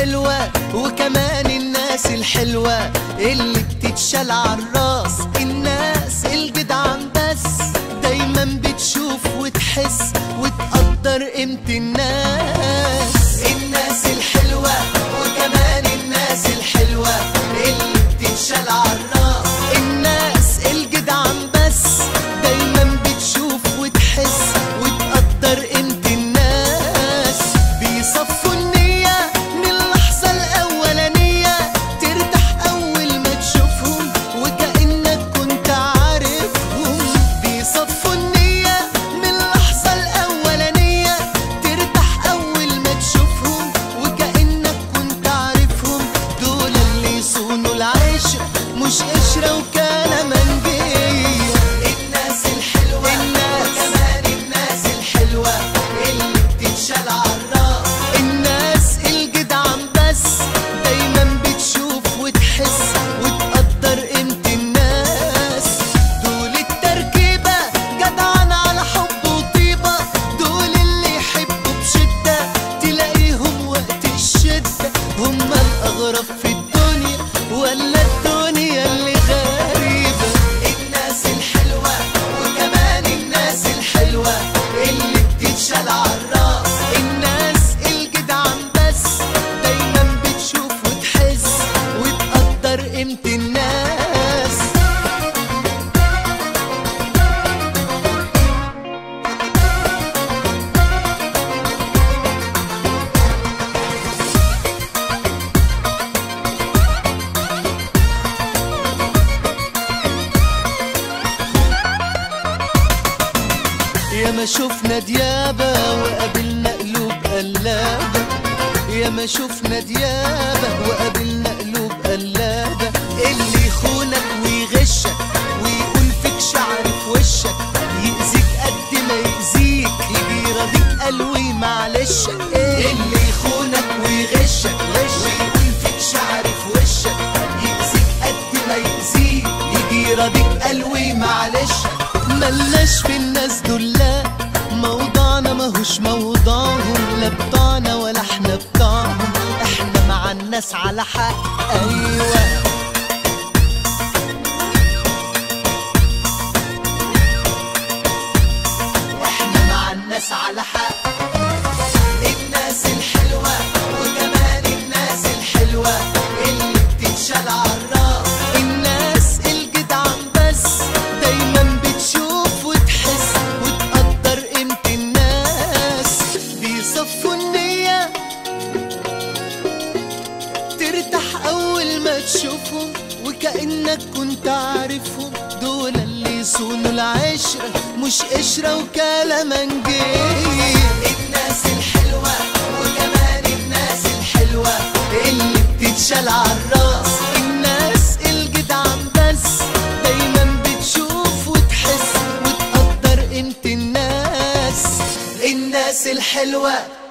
الحلوة وكمان الناس الحلوة اللي بتتشال عالراس الناس الجدعان بس دايما بتشوف وتحس وتقدر قيمة الناس الناس الحلوة وكمان الناس الحلوة اللي بتتشال عالراس الناس الجدعان بس دايما بتشوف وتحس وتقدر قيمة الناس بيصفوا النية من اللحظة الأولانية ترتاح أول ما تشوفهم وكأنك كنت عارفهم بيصفوا النية من اللحظة الأولانية ترتاح أول ما تشوفهم وكأنك كنت عارفهم دول اللي يصونوا العشرة مش قشرة وكان منجية الناس الحلوة الناس وكمان الناس الحلوة اللي بتتشال عالراس الناس الجدعان بس دايما بتشوف وتحس وتقدر قيمة الناس دول التركيبة جدعان على حب وطيبة دول اللي يحبوا بشدة تلاقيهم وقت الشدة هم الأغرب في الدنيا ولا الدنيا اللي غريبة الناس الحلوة وكمان الناس الحلوة اللي بتتشال عالراس الناس الجدعان بس دايما بتشوف وتحس وتقدر قيمة الناس يا ما شفنا ديابة وقابلنا قلوب قلابة يا ما شفنا ديابة وقابلنا قلوب قلابة اللي يخونك ويغشك ويقول فيك شعر في وشك يأذيك قد ما يأذيك يجي يراضيك قلوي معلش اللي يخونك ويغشك ويقول فيك شعر في وشك يأذيك قد ما يأذيك يجي يراضيك قلوي معلش ملناش في الناس دول لا موضوعنا ماهوش موضوعهم لا بتوعنا ولا احنا بتوعهم احنا مع الناس على حق ايوه احنا مع الناس على حق الناس الحلوة وكمان الناس الحلوة اللي بتتشال عالراس الناس الجدعان بس دايما بتشوف وتحس وتقدر قيمة الناس بيصفوا النية ترتاح أول ما تشوفهم وكأنك كنت عارفهم دول اللي يصونوا العشرة مش قشرة وكلامنجية الناس الحلوة وكمان الناس الحلوة اللي بتتشال عالراس الناس الجدعان بس دايما بتشوف وتحس وتقدر قيمة الناس الناس الحلوة